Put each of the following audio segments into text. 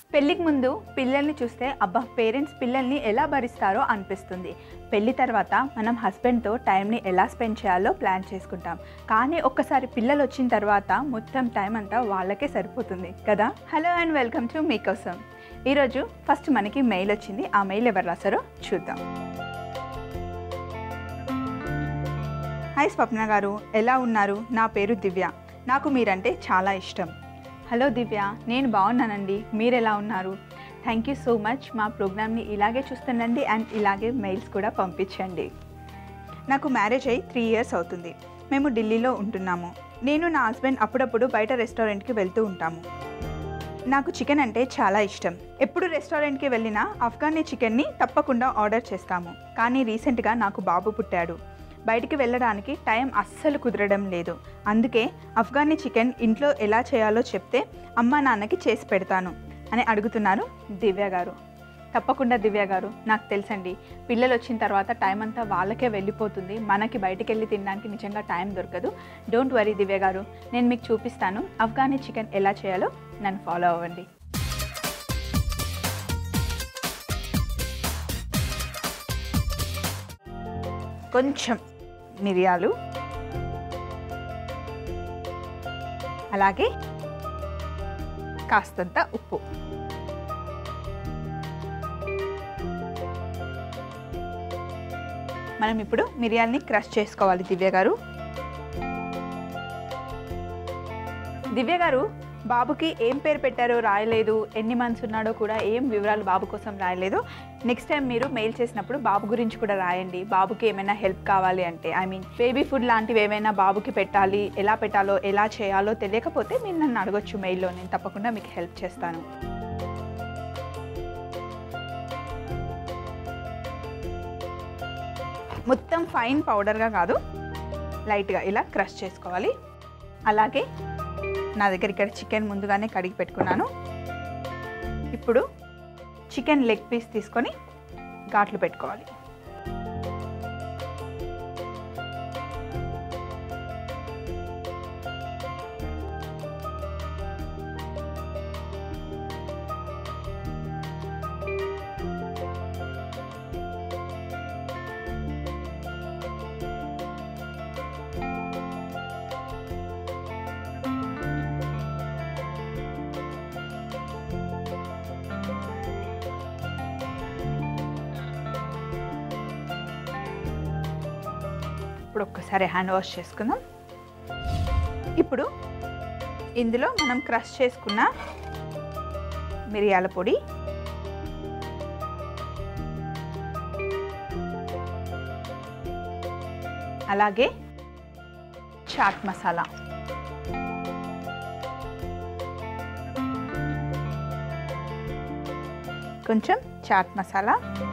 పెళ్ళికి ముందు పిల్లల్ని చూస్తే అబ్బా పేరెంట్స్ పిల్లల్ని ఎలా భరిస్తారో అనిపిస్తుంది పెళ్లి తర్వాత మనం హస్బెండ్తో టైంని ఎలా స్పెండ్ చేయాలో ప్లాన్ చేసుకుంటాం కానీ ఒక్కసారి పిల్లలు వచ్చిన తర్వాత మొత్తం టైం అంతా వాళ్ళకే సరిపోతుంది కదా హలో అండ్ వెల్కమ్ టు మీకోసం ఈరోజు ఫస్ట్ మనకి మెయిల్ వచ్చింది ఆ మెయిల్ ఎవరు రాశారో చూద్దాం హాయ్ స్వప్న గారు ఎలా ఉన్నారు నా పేరు దివ్య నాకు మీరంటే చాలా ఇష్టం హలో దివ్య నేను బాగున్నానండి మీరు ఎలా ఉన్నారు థ్యాంక్ యూ సో మచ్ మా ప్రోగ్రామ్ని ఇలాగే చూస్తుండండి అండ్ ఇలాగే మెయిల్స్ కూడా పంపించండి నాకు మ్యారేజ్ అయ్యి త్రీ ఇయర్స్ అవుతుంది మేము ఢిల్లీలో ఉంటున్నాము నేను నా హస్బెండ్ అప్పుడప్పుడు బయట రెస్టారెంట్కి వెళ్తూ ఉంటాము నాకు చికెన్ అంటే చాలా ఇష్టం ఎప్పుడు రెస్టారెంట్కి వెళ్ళినా ఆఫ్ఘనీ చికెన్ని తప్పకుండా ఆర్డర్ చేస్తాము కానీ రీసెంట్గా నాకు బాబు పుట్టాడు బయటికి వెళ్ళడానికి టైం అస్సలు కుదరడం లేదు అందుకే ఆఫ్ఘనీ చికెన్ ఇంట్లో ఎలా చేయాలో చెప్తే అమ్మ నాన్నకి చేసి పెడతాను అని అడుగుతున్నారు దివ్య గారు తప్పకుండా దివ్య గారు నాకు తెలుసండి పిల్లలు వచ్చిన తర్వాత టైం అంతా వాళ్ళకే వెళ్ళిపోతుంది మనకి బయటికి వెళ్ళి తినడానికి నిజంగా టైం దొరకదు డోంట్ వరీ దివ్య గారు నేను మీకు చూపిస్తాను ఆఫ్ఘనీ చికెన్ ఎలా చేయాలో నన్ను ఫాలో అవ్వండి కొంచెం మిరియాలు అలాగే కాస్తంత ఉప్పు మనం ఇప్పుడు మిరియాల్ని క్రష్ చేసుకోవాలి దివ్య గారు దివ్య గారు బాబుకి ఏం పేరు పెట్టారో రాయలేదు ఎన్ని మంత్స్ ఉన్నాడో కూడా ఏం వివరాలు బాబు కోసం రాయలేదు నెక్స్ట్ టైం మీరు మెయిల్ చేసినప్పుడు బాబు గురించి కూడా రాయండి బాబుకి ఏమైనా హెల్ప్ కావాలి అంటే ఐ మీన్ బేబీ ఫుడ్ లాంటివి ఏమైనా బాబుకి పెట్టాలి ఎలా పెట్టాలో ఎలా చేయాలో తెలియకపోతే మీరు నన్ను అడగొచ్చు మెయిల్లో నేను తప్పకుండా మీకు హెల్ప్ చేస్తాను మొత్తం ఫైన్ పౌడర్గా కాదు లైట్గా ఇలా క్రష్ చేసుకోవాలి అలాగే నా దగ్గర ఇక్కడ చికెన్ ముందుగానే కడిగి పెట్టుకున్నాను ఇప్పుడు చికెన్ లెగ్ పీస్ తీసుకొని ఘాట్లు పెట్టుకోవాలి ఇప్పుడు ఒక్కసారి హ్యాండ్ వాష్ చేసుకుందాం ఇప్పుడు ఇందులో మనం క్రష్ చేసుకున్న మిరియాల పొడి అలాగే చాట్ మసాలా కొంచెం చాట్ మసాలా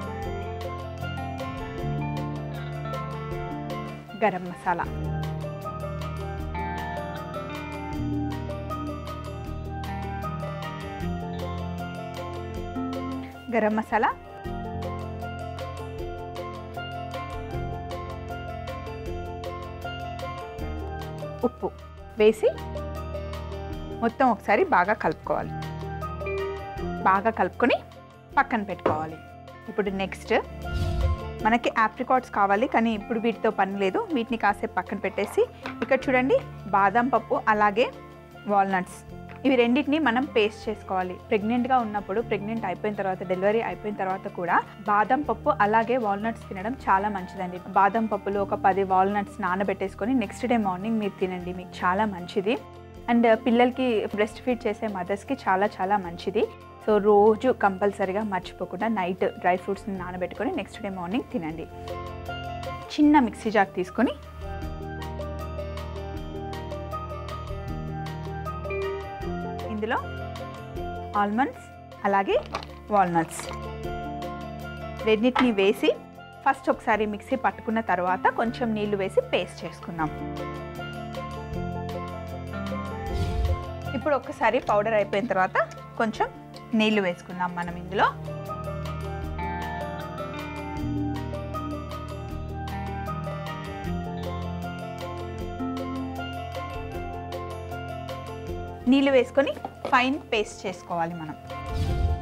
గరం మసాలా గరం మసాలా ఉప్పు వేసి మొత్తం ఒకసారి బాగా కలుపుకోవాలి బాగా కలుపుకొని పక్కన పెట్టుకోవాలి ఇప్పుడు నెక్స్ట్ మనకి ఆప్రికాట్స్ కావాలి కానీ ఇప్పుడు వీటితో పని లేదు వీటిని కాసేపు పక్కన పెట్టేసి ఇక్కడ చూడండి బాదం పప్పు అలాగే వాల్నట్స్ ఇవి రెండింటిని మనం పేస్ట్ చేసుకోవాలి ప్రెగ్నెంట్గా ఉన్నప్పుడు ప్రెగ్నెంట్ అయిపోయిన తర్వాత డెలివరీ అయిపోయిన తర్వాత కూడా బాదం పప్పు అలాగే వాల్నట్స్ తినడం చాలా మంచిదండి బాదం పప్పులు ఒక పది వాల్నట్స్ నానబెట్టేసుకొని నెక్స్ట్ డే మార్నింగ్ మీరు తినండి మీకు చాలా మంచిది అండ్ పిల్లలకి బ్రెస్ట్ ఫీడ్ చేసే మదర్స్కి చాలా చాలా మంచిది సో రోజు కంపల్సరీగా మర్చిపోకుండా నైట్ డ్రై ఫ్రూట్స్ని నానబెట్టుకొని నెక్స్ట్ డే మార్నింగ్ తినండి చిన్న మిక్సీ జార్ తీసుకొని ఇందులో ఆల్మండ్స్ అలాగే వాల్నట్స్ రెండింటిని వేసి ఫస్ట్ ఒకసారి మిక్సీ పట్టుకున్న తర్వాత కొంచెం నీళ్లు వేసి పేస్ట్ చేసుకుందాం ఇప్పుడు ఒక్కసారి పౌడర్ అయిపోయిన తర్వాత కొంచెం నీళ్లు వేసుకుందాం మనం ఇందులో నీళ్ళు వేసుకొని ఫైన్ పేస్ట్ చేసుకోవాలి మనం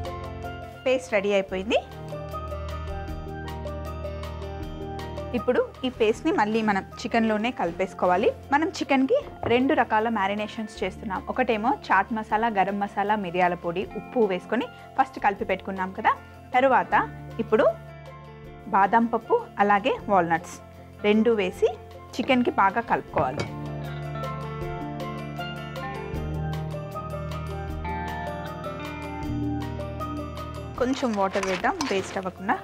పేస్ట్ రెడీ అయిపోయింది ఇప్పుడు ఈ పేస్ట్ని మళ్ళీ మనం చికెన్లోనే కలిపేసుకోవాలి మనం చికెన్కి రెండు రకాల మ్యారినేషన్స్ చేస్తున్నాం ఒకటేమో చాట్ మసాలా గరం మసాలా మిరియాల పొడి ఉప్పు వేసుకొని ఫస్ట్ కలిపి పెట్టుకున్నాం కదా తరువాత ఇప్పుడు బాదం పప్పు అలాగే వాల్నట్స్ రెండు వేసి చికెన్కి బాగా కలుపుకోవాలి కొంచెం వాటర్ వేద్దాం వేస్ట్ అవ్వకుండా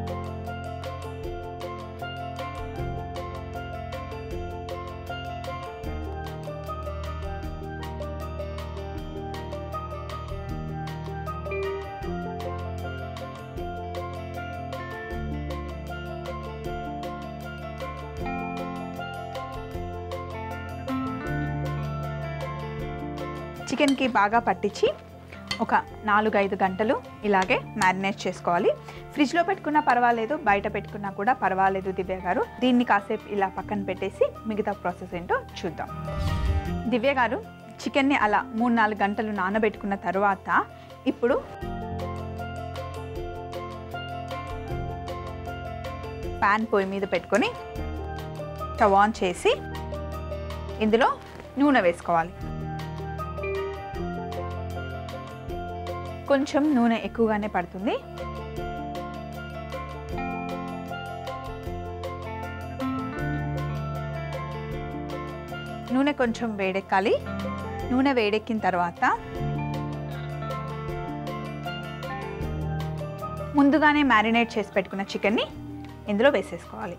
చికెన్కి బాగా పట్టించి ఒక నాలుగు ఐదు గంటలు ఇలాగే మ్యారినేట్ చేసుకోవాలి ఫ్రిడ్జ్లో పెట్టుకున్నా పర్వాలేదు బయట పెట్టుకున్నా కూడా పర్వాలేదు దివ్య గారు దీన్ని కాసేపు ఇలా పక్కన పెట్టేసి మిగతా ప్రాసెస్ ఏంటో చూద్దాం దివ్య గారు చికెన్ని అలా మూడు నాలుగు గంటలు నానబెట్టుకున్న తర్వాత ఇప్పుడు ప్యాన్ పొయ్యి మీద పెట్టుకొని స్టవ్ ఆన్ చేసి ఇందులో నూనె వేసుకోవాలి కొంచెం నూనె ఎక్కువగానే పడుతుంది నూనె కొంచెం వేడెక్కాలి నూనె వేడెక్కిన తర్వాత ముందుగానే మ్యారినేట్ చేసి పెట్టుకున్న చికెన్ని ఇందులో వేసేసుకోవాలి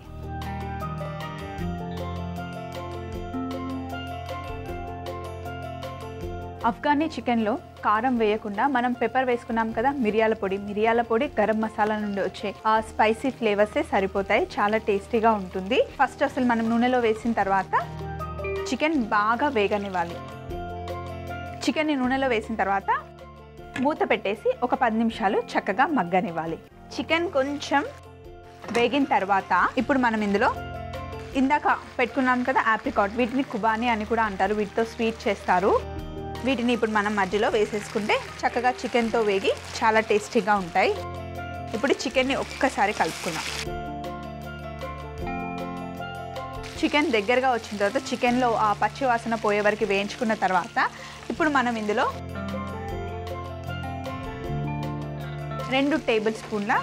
అఫ్ఘానీ చికెన్లో కారం వేయకుండా మనం పెప్పర్ వేసుకున్నాం కదా మిరియాల పొడి మిరియాల పొడి గరం మసాలా నుండి వచ్చే ఆ స్పైసీ ఫ్లేవర్సే సరిపోతాయి చాలా టేస్టీగా ఉంటుంది ఫస్ట్ అసలు మనం నూనెలో వేసిన తర్వాత చికెన్ బాగా వేగనివ్వాలి చికెన్ని నూనెలో వేసిన తర్వాత మూత పెట్టేసి ఒక పది నిమిషాలు చక్కగా మగ్గనివ్వాలి చికెన్ కొంచెం వేగిన తర్వాత ఇప్పుడు మనం ఇందులో ఇందాక పెట్టుకున్నాం కదా ఆప్రికాట్ వీటిని కుబానీ అని కూడా అంటారు వీటితో స్వీట్ చేస్తారు వీటిని ఇప్పుడు మనం మధ్యలో వేసేసుకుంటే చక్కగా చికెన్తో వేగి చాలా టేస్టీగా ఉంటాయి ఇప్పుడు చికెన్ని ఒక్కసారి కలుపుకుందాం చికెన్ దగ్గరగా వచ్చిన తర్వాత చికెన్లో ఆ పచ్చి వాసన పోయే వరకు వేయించుకున్న తర్వాత ఇప్పుడు మనం ఇందులో రెండు టేబుల్ స్పూన్ల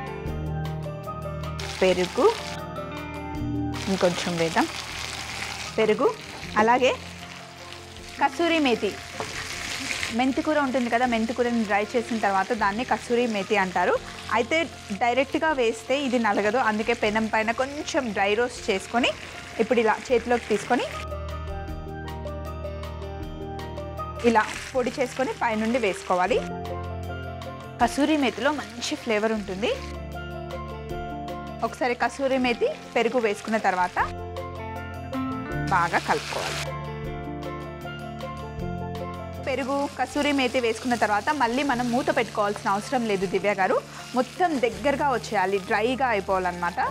పెరుగు ఇంకొంచెం వేద్దాం పెరుగు అలాగే కసూరి మేతి మెంతికూర ఉంటుంది కదా మెంతికూరని డ్రై చేసిన తర్వాత దాన్ని కసూరి మేతి అంటారు అయితే డైరెక్ట్గా వేస్తే ఇది నలగదు అందుకే పెనం పైన కొంచెం డ్రై రోస్ట్ చేసుకొని ఇప్పుడు ఇలా చేతిలోకి తీసుకొని ఇలా పొడి చేసుకొని పైనుండి వేసుకోవాలి కసూరి మేతిలో మంచి ఫ్లేవర్ ఉంటుంది ఒకసారి కసూరి మేతి పెరుగు వేసుకున్న తర్వాత బాగా కలుపుకోవాలి పెరుగు కసూరి మేతి వేసుకున్న తర్వాత మళ్ళీ మనం మూత పెట్టుకోవాల్సిన అవసరం లేదు దివ్య గారు మొత్తం దగ్గరగా వచ్చేయాలి డ్రైగా అయిపోవాలన్నమాట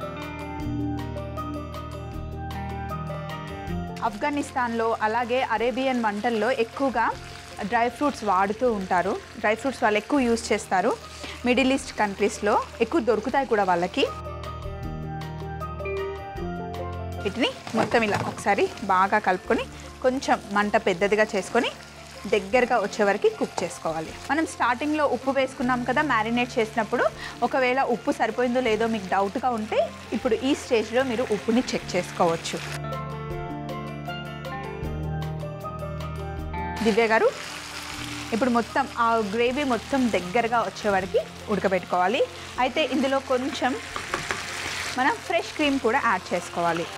ఆఫ్ఘనిస్తాన్లో అలాగే అరేబియన్ వంటల్లో ఎక్కువగా డ్రై ఫ్రూట్స్ వాడుతూ ఉంటారు డ్రై ఫ్రూట్స్ వాళ్ళు ఎక్కువ యూస్ చేస్తారు మిడిల్ ఈస్ట్ కంట్రీస్లో ఎక్కువ దొరుకుతాయి కూడా వాళ్ళకి వీటిని మొత్తం ఇలా ఒకసారి బాగా కలుపుకొని కొంచెం మంట పెద్దదిగా చేసుకొని దగ్గరగా వచ్చే వరకు కుక్ చేసుకోవాలి మనం స్టార్టింగ్లో ఉప్పు వేసుకున్నాం కదా మ్యారినేట్ చేసినప్పుడు ఒకవేళ ఉప్పు సరిపోయిందో లేదో మీకు డౌట్గా ఉంటే ఇప్పుడు ఈ స్టేజ్లో మీరు ఉప్పుని చెక్ చేసుకోవచ్చు దివ్య గారు ఇప్పుడు మొత్తం ఆ గ్రేవీ మొత్తం దగ్గరగా వచ్చే వరకు ఉడకబెట్టుకోవాలి అయితే ఇందులో కొంచెం మనం ఫ్రెష్ క్రీమ్ కూడా యాడ్ చేసుకోవాలి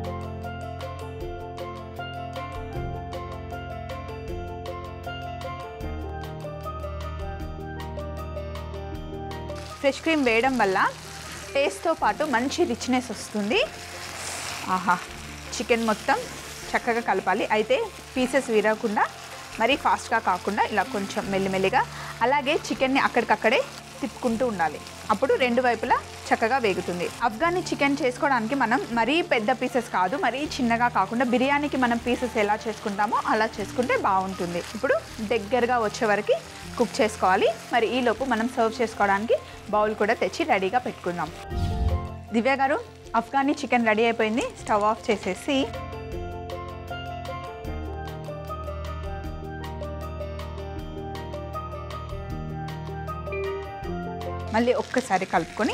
ఫ్రెష్ క్రీమ్ వేయడం వల్ల టేస్ట్తో పాటు మంచి రిచ్నెస్ వస్తుంది ఆహా చికెన్ మొత్తం చక్కగా కలపాలి అయితే పీసెస్ విరగకుండా మరీ ఫాస్ట్గా కాకుండా ఇలా కొంచెం మెల్లిమెల్లిగా అలాగే చికెన్ని అక్కడికక్కడే తిప్పుకుంటూ ఉండాలి అప్పుడు రెండు వైపులా చక్కగా వేగుతుంది అఫ్ఘానీ చికెన్ చేసుకోవడానికి మనం మరీ పెద్ద పీసెస్ కాదు మరీ చిన్నగా కాకుండా బిర్యానీకి మనం పీసెస్ ఎలా చేసుకుంటామో అలా చేసుకుంటే బాగుంటుంది ఇప్పుడు దగ్గరగా వచ్చే వరకు కుక్ చేసుకోవాలి మరి ఈలోపు మనం సర్వ్ చేసుకోవడానికి బౌల్ కూడా తెచ్చి రెడీగా పెట్టుకుందాం దివ్య గారు అఫ్ఘానీ చికెన్ రెడీ అయిపోయింది స్టవ్ ఆఫ్ చేసేసి మళ్ళీ ఒక్కసారి కలుపుకొని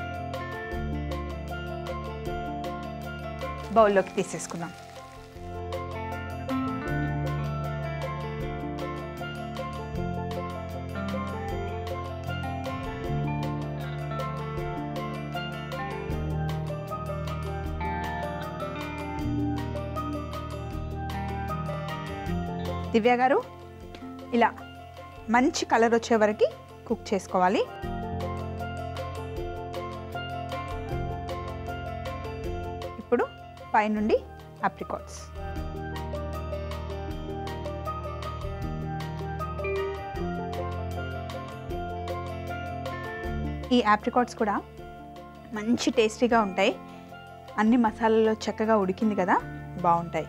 బౌల్లోకి తీసేసుకుందాం దివ్య గారు ఇలా మంచి కలర్ వచ్చే వరకు కుక్ చేసుకోవాలి ఇప్పుడు పైనుండి అప్రికాట్స్ ఈ ఆప్రికాట్స్ కూడా మంచి టేస్టీగా ఉంటాయి అన్ని మసాలాలో చక్కగా ఉడికింది కదా బాగుంటాయి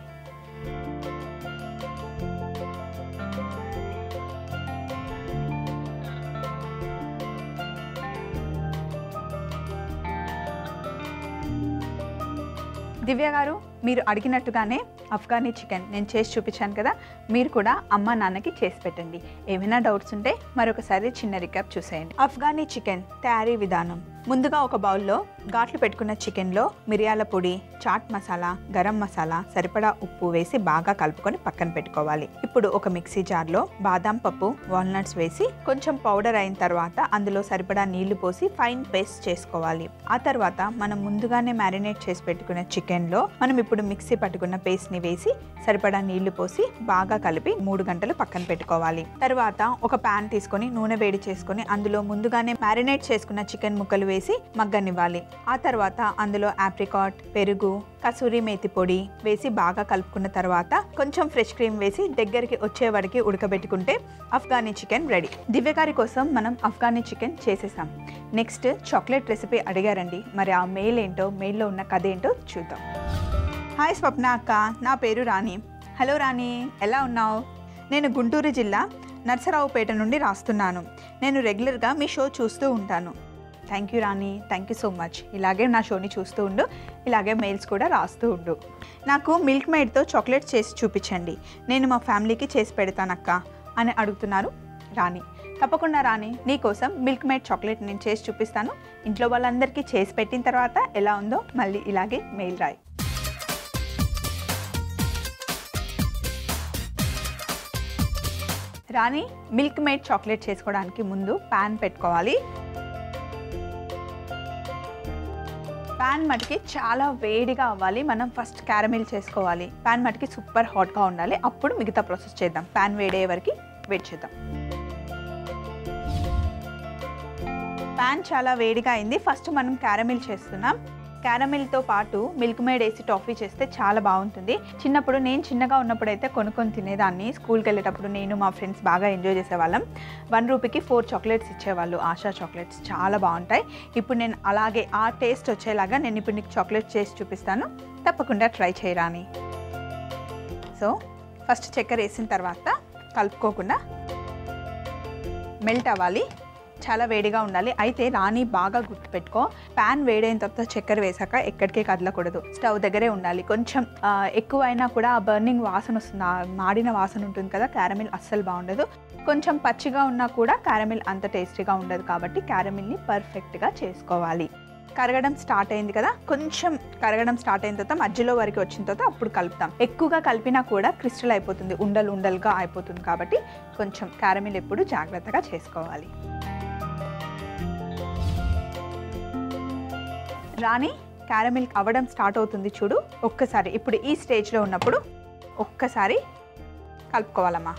దివ్య గారు మీరు అడిగినట్టుగానే అఫ్ఘానీ చికెన్ నేను చేసి చూపించాను కదా మీరు కూడా అమ్మ నాన్నకి చేసి పెట్టండి ఏమైనా డౌట్స్ ఉంటే మరొకసారి చిన్న రికాప్ చూసేయండి అఫ్ఘానీ చికెన్ తయారీ విధానం ముందుగా ఒక బౌల్లో ఘాట్లు పెట్టుకున్న చికెన్లో మిరియాల పొడి చాట్ మసాలా గరం మసాలా సరిపడా ఉప్పు వేసి బాగా కలుపుకొని పక్కన పెట్టుకోవాలి ఇప్పుడు ఒక మిక్సీ జార్లో బాదాం పప్పు వాల్నట్స్ వేసి కొంచెం పౌడర్ అయిన తర్వాత అందులో సరిపడా నీళ్లు పోసి ఫైన్ పేస్ట్ చేసుకోవాలి ఆ తర్వాత మనం ముందుగానే మ్యారినేట్ చేసి పెట్టుకున్న చికెన్లో మనం ఇప్పుడు మిక్సీ పట్టుకున్న పేస్ట్ని వేసి సరిపడా నీళ్లు పోసి బాగా కలిపి మూడు గంటలు పక్కన పెట్టుకోవాలి తర్వాత ఒక పాన్ తీసుకొని నూనె వేడి చేసుకొని అందులో ముందుగానే మ్యారినేట్ చేసుకున్న చికెన్ ముక్కలు వేసి మగ్గనివ్వాలి ఆ తర్వాత అందులో ఆప్రికాట్ పెరుగు కసూరి మేతి పొడి వేసి బాగా కలుపుకున్న తర్వాత కొంచెం ఫ్రెష్ క్రీమ్ వేసి దగ్గరికి వచ్చే వరకు ఉడకబెట్టుకుంటే అఫ్ఘానీ చికెన్ రెడీ దివ్య గారి కోసం మనం అఫ్ఘానీ చికెన్ చేసేసాం నెక్స్ట్ చాక్లెట్ రెసిపీ అడిగారండి మరి ఆ మెయిల్ ఏంటో మెయిల్లో ఉన్న కథ ఏంటో చూద్దాం హాయ్ స్వప్న అక్క నా పేరు రాణి హలో రాణి ఎలా ఉన్నావు నేను గుంటూరు జిల్లా నర్సరావుపేట నుండి రాస్తున్నాను నేను రెగ్యులర్గా మీ షో చూస్తూ ఉంటాను thank you Rani thank you so much ఇలాగే నా షోని చూస్తూ ఉండు ఇలాగే మెయిల్స్ కూడా రాస్తూ ఉండు నాకు మిల్క్ మేడ్తో చాక్లెట్ చేసి చూపించండి నేను మా ఫ్యామిలీకి చేసి పెడతానక్క అని అడుగుతున్నారు రాణి తప్పకుండా రాణి నీకోసం మిల్క్ మేడ్ చాక్లెట్ నేను చేసి చూపిస్తాను ఇంట్లో వాళ్ళందరికీ చేసి పెట్టిన తర్వాత ఎలా ఉందో మళ్ళీ ఇలాగే మెయిల్ రాయి రాణి మిల్క్ మేడ్ చాక్లెట్ చేసుకోవడానికి ముందు ప్యాన్ పెట్టుకోవాలి ప్యాన్ మటుకి చాలా వేడిగా అవ్వాలి మనం ఫస్ట్ క్యారమిల్ చేసుకోవాలి ప్యాన్ మటుకి సూపర్ హాట్గా ఉండాలి అప్పుడు మిగతా ప్రాసెస్ చేద్దాం ప్యాన్ వేడే వరకు వెయిట్ చేద్దాం ప్యాన్ చాలా వేడిగా అయింది ఫస్ట్ మనం క్యారమిల్ చేస్తున్నాం క్యారమిల్తో పాటు మిల్క్ మేడ్ వేసి టాఫీ చేస్తే చాలా బాగుంటుంది చిన్నప్పుడు నేను చిన్నగా ఉన్నప్పుడు అయితే కొనుక్కొని తినేదాన్ని స్కూల్కి వెళ్ళేటప్పుడు నేను మా ఫ్రెండ్స్ బాగా ఎంజాయ్ చేసేవాళ్ళం వన్ రూపీకి ఫోర్ చాక్లెట్స్ ఇచ్చేవాళ్ళు ఆశా చాక్లెట్స్ చాలా బాగుంటాయి ఇప్పుడు నేను అలాగే ఆ టేస్ట్ వచ్చేలాగా నేను ఇప్పుడు నీకు చాక్లెట్ చేసి చూపిస్తాను తప్పకుండా ట్రై చేయరాని సో ఫస్ట్ చక్కెర వేసిన తర్వాత కలుపుకోకుండా మెల్ట్ అవ్వాలి చాలా వేడిగా ఉండాలి అయితే రాణి బాగా గుర్తుపెట్టుకో ప్యాన్ వేడైన తర్వాత చక్కెర వేసాక ఎక్కడికే కదలకూడదు స్టవ్ దగ్గరే ఉండాలి కొంచెం ఆ, ఎక్కువ అయినా కూడా ఆ బర్నింగ్ వాసన వస్తుంది ఆ మాడిన వాసన ఉంటుంది కదా క్యారమిల్ అస్సలు బాగుండదు కొంచెం పచ్చిగా ఉన్నా కూడా క్యారమిల్ అంత టేస్టీగా ఉండదు కాబట్టి క్యారమిల్ని పర్ఫెక్ట్గా చేసుకోవాలి కరగడం స్టార్ట్ అయింది కదా కొంచెం కరగడం స్టార్ట్ అయిన తర్వాత మధ్యలో వరకు వచ్చిన తర్వాత అప్పుడు కలుపుతాం ఎక్కువగా కలిపినా కూడా క్రిస్టల్ అయిపోతుంది ఉండలు ఉండలుగా అయిపోతుంది కాబట్టి కొంచెం క్యారమిల్ ఎప్పుడు జాగ్రత్తగా చేసుకోవాలి రాణి క్యారమిల్ అవ్వడం స్టార్ట్ అవుతుంది చూడు ఒక్కసారి ఇప్పుడు ఈ స్టేజ్లో ఉన్నప్పుడు ఒక్కసారి కలుపుకోవాలమ్మా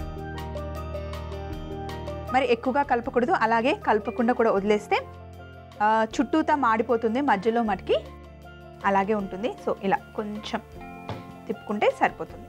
మరి ఎక్కువగా కలపకూడదు అలాగే కలపకుండా కూడా వదిలేస్తే ఆ, చుట్టూతా మాడిపోతుంది మధ్యలో మటుకి అలాగే ఉంటుంది సో ఇలా కొంచెం తిప్పుకుంటే సరిపోతుంది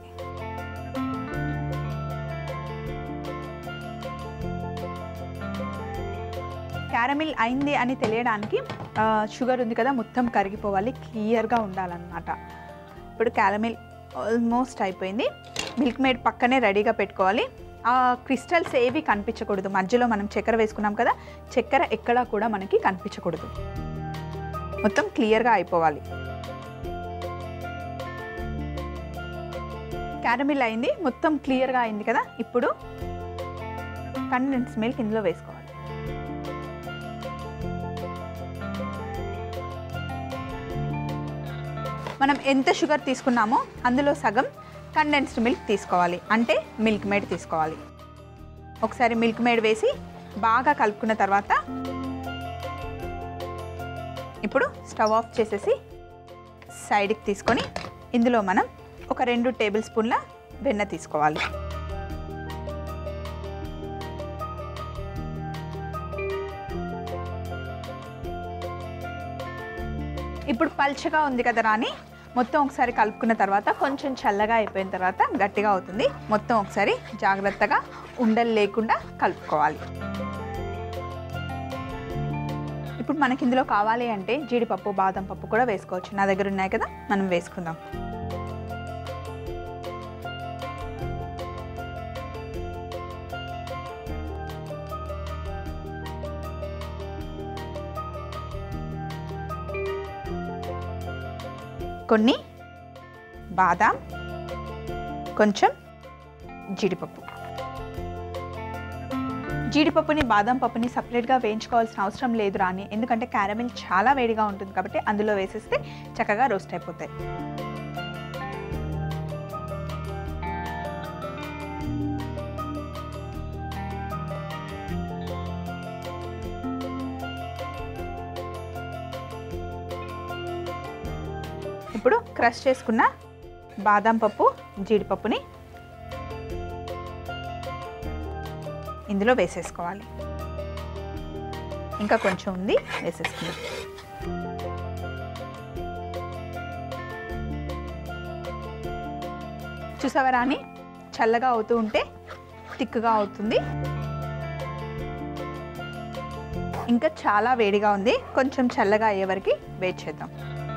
క్యారమిల్ అయింది అని తెలియడానికి ఆ, షుగర్ ఉంది కదా మొత్తం కరిగిపోవాలి క్లియర్గా ఉండాలన్నమాట ఇప్పుడు క్యారమిల్ ఆల్మోస్ట్ అయిపోయింది మిల్క్ మేడ్ పక్కనే రెడీగా పెట్టుకోవాలి ఆ క్రిస్టల్స్ ఏవి కనిపించకూడదు మధ్యలో మనం చక్కెర వేసుకున్నాం కదా చక్కెర ఎక్కడా కూడా మనకి కనిపించకూడదు మొత్తం క్లియర్గా అయిపోవాలి క్యారమిల్ అయింది మొత్తం క్లియర్గా అయింది కదా ఇప్పుడు కండెన్స్ మిల్క్ ఇందులో వేసుకోవాలి మనం ఎంత షుగర్ తీసుకున్నామో అందులో సగం కండెన్స్డ్ మిల్క్ తీసుకోవాలి అంటే మిల్క్ మేడ్ తీసుకోవాలి ఒకసారి మిల్క్ మేడ్ వేసి బాగా కలుపుకున్న తర్వాత ఇప్పుడు స్టవ్ ఆఫ్ చేసేసి సైడ్కి తీసుకొని ఇందులో మనం ఒక రెండు టేబుల్ స్పూన్ల వెన్న తీసుకోవాలి ఇప్పుడు పల్చగా ఉంది కదా రాని మొత్తం ఒకసారి కలుపుకున్న తర్వాత కొంచెం చల్లగా అయిపోయిన తర్వాత గట్టిగా అవుతుంది మొత్తం ఒకసారి జాగ్రత్తగా ఉండలు లేకుండా కలుపుకోవాలి ఇప్పుడు మనకి ఇందులో కావాలి అంటే జీడిపప్పు బాదం పప్పు కూడా వేసుకోవచ్చు నా దగ్గర ఉన్నాయి కదా మనం వేసుకుందాం కొన్ని బాదాం కొంచెం జీడిపప్పు జీడిపప్పుని బాదం పప్పుని సపరేట్గా వేయించుకోవాల్సిన అవసరం లేదు రాని ఎందుకంటే క్యారమిల్ చాలా వేడిగా ఉంటుంది కాబట్టి అందులో వేసేస్తే చక్కగా రోస్ట్ అయిపోతాయి ఇప్పుడు క్రష్ చేసుకున్న బాదం పప్పు జీడిపప్పుని ఇందులో వేసేసుకోవాలి ఇంకా కొంచెం ఉంది వేసేసుకుందాం చూసావా రాని చల్లగా అవుతూ ఉంటే తిక్కుగా అవుతుంది ఇంకా చాలా వేడిగా ఉంది కొంచెం చల్లగా అయ్యే వరకు వెయిట్ చేద్దాం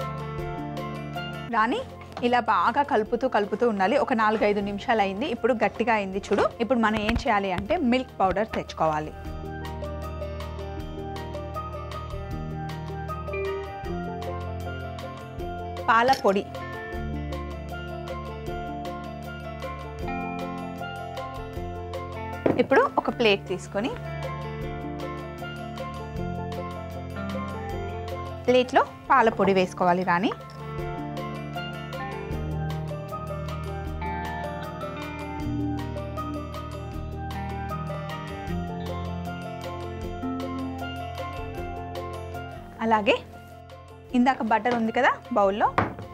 రాని ఇలా బాగా కలుపుతూ కలుపుతూ ఉండాలి ఒక నాలుగైదు నిమిషాలు అయింది ఇప్పుడు గట్టిగా అయింది చూడు ఇప్పుడు మనం ఏం చేయాలి అంటే మిల్క్ పౌడర్ తెచ్చుకోవాలి పాల పొడి ఇప్పుడు ఒక ప్లేట్ తీసుకొని ప్లేట్లో పాల పొడి వేసుకోవాలి రాని అలాగే ఇందాక బటర్ ఉంది కదా బౌల్లో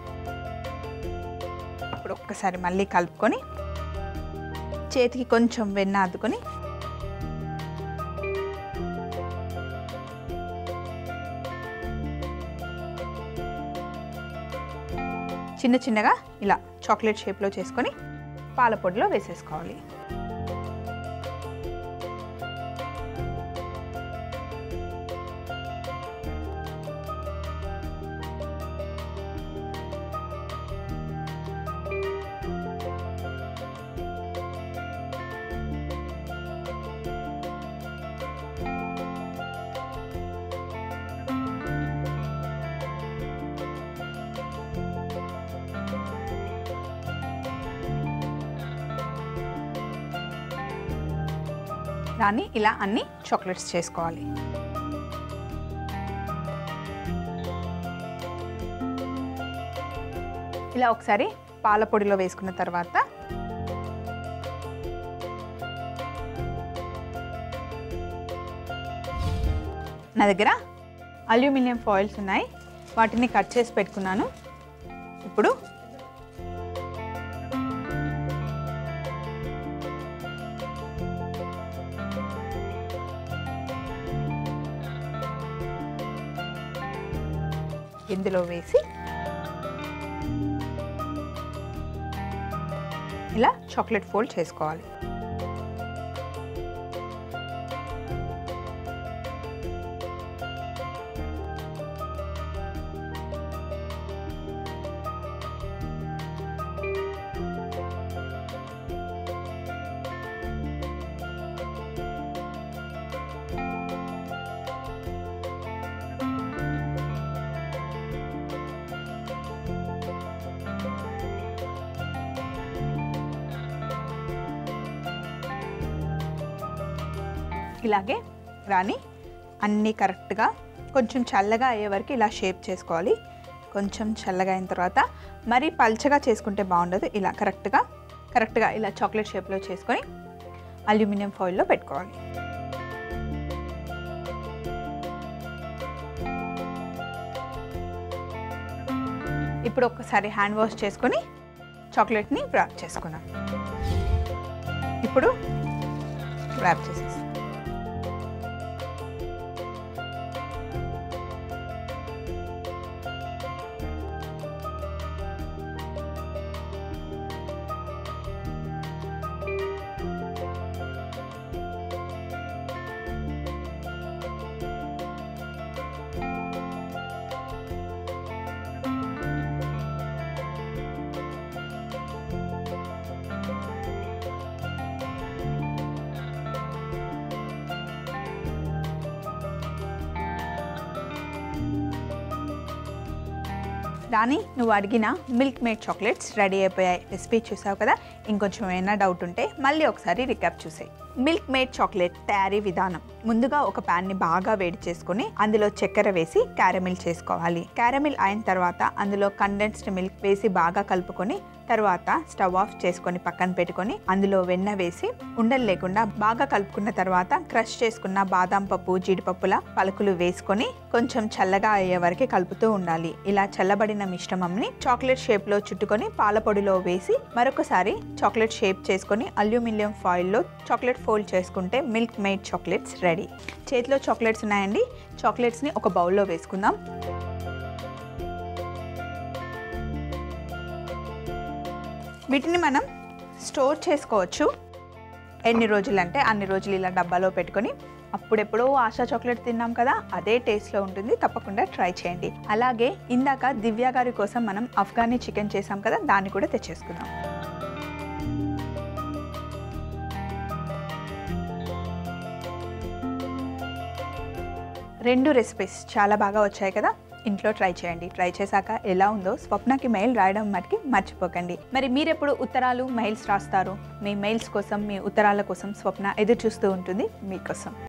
ఇప్పుడు ఒక్కసారి మళ్ళీ కలుపుకొని చేతికి కొంచెం వెన్న అద్దుకొని చిన్న చిన్నగా ఇలా చాక్లెట్ షేప్లో చేసుకొని పాల పొడిలో వేసేసుకోవాలి దాన్ని ఇలా అన్ని చాక్లెట్స్ చేసుకోవాలి ఇలా ఒకసారి పాల పొడిలో వేసుకున్న తర్వాత నా దగ్గర అల్యూమినియం ఫాయిల్స్ ఉన్నాయి వాటిని కట్ చేసి పెట్టుకున్నాను ఇప్పుడు ఇందులో వేసి ఇలా చాక్లెట్ ఫోల్డ్ చేసుకోవాలి ఇలాగే రాని అన్నీ కరెక్ట్గా కొంచెం చల్లగా అయ్యే వరకు ఇలా షేప్ చేసుకోవాలి కొంచెం చల్లగా అయిన తర్వాత మరీ పల్చగా చేసుకుంటే బాగుండదు ఇలా కరెక్ట్గా కరెక్ట్గా ఇలా చాక్లెట్ షేప్లో చేసుకొని అల్యూమినియం ఫాయిల్లో పెట్టుకోవాలి ఇప్పుడు ఒక్కసారి హ్యాండ్ వాష్ చేసుకొని చాక్లెట్ని ర్యాప్ చేసుకున్నాం ఇప్పుడు ర్యాప్ చేసేసి రాని నువ్వు అడిగిన మిల్క్ మేడ్ చాక్లెట్స్ రెడీ అయిపోయాయి రెసిపీ చూసావు కదా ఇంకొంచెం ఏమైనా డౌట్ ఉంటే మళ్ళీ ఒకసారి రికాప్ చూసాయి మిల్క్ మేడ్ చాక్లెట్ తయారీ విధానం ముందుగా ఒక ప్యాన్ని బాగా వేడి చేసుకొని అందులో చక్కెర వేసి క్యారమిల్ చేసుకోవాలి క్యారమిల్ అయిన తర్వాత అందులో కండెన్స్డ్ మిల్క్ వేసి బాగా కలుపుకొని తర్వాత స్టవ్ ఆఫ్ చేసుకొని పక్కన పెట్టుకొని అందులో వెన్న వేసి ఉండలు లేకుండా బాగా కలుపుకున్న తర్వాత క్రష్ చేసుకున్న బాదాం పప్పు జీడిపప్పుల పలుకులు వేసుకొని కొంచెం చల్లగా అయ్యే వరకు కలుపుతూ ఉండాలి ఇలా చల్లబడిన మిశ్రమంని చాక్లెట్ షేప్ లో చుట్టుకొని పాల పొడిలో వేసి మరొకసారి చాక్లెట్ షేప్ చేసుకొని అల్యూమినియం ఫాయిల్లో చాక్లెట్ ఫోల్డ్ చేసుకుంటే మిల్క్ మేడ్ చాక్లెట్స్ రెడీ చేతిలో చాక్లెట్స్ ఉన్నాయండి చాక్లెట్స్ని ఒక బౌల్లో వేసుకుందాం వీటిని మనం స్టోర్ చేసుకోవచ్చు ఎన్ని రోజులు అంటే అన్ని రోజులు ఇలా డబ్బాలో పెట్టుకొని అప్పుడెప్పుడో ఆశా చాక్లెట్ తిన్నాం కదా అదే టేస్ట్లో ఉంటుంది తప్పకుండా ట్రై చేయండి అలాగే ఇందాక దివ్య గారి కోసం మనం అఫ్ఘానీ చికెన్ చేసాం కదా దాన్ని కూడా తెచ్చేసుకుందాం రెండు రెసిపీస్ చాలా బాగా వచ్చాయి కదా ఇంట్లో ట్రై చేయండి ట్రై చేశాక ఎలా ఉందో స్వప్నకి మెయిల్ రాయడం మటుకి మర్చిపోకండి మరి మీరెప్పుడు ఉత్తరాలు మెయిల్స్ రాస్తారు మీ మెయిల్స్ కోసం మీ ఉత్తరాల కోసం స్వప్న ఎదురు చూస్తూ ఉంటుంది మీకోసం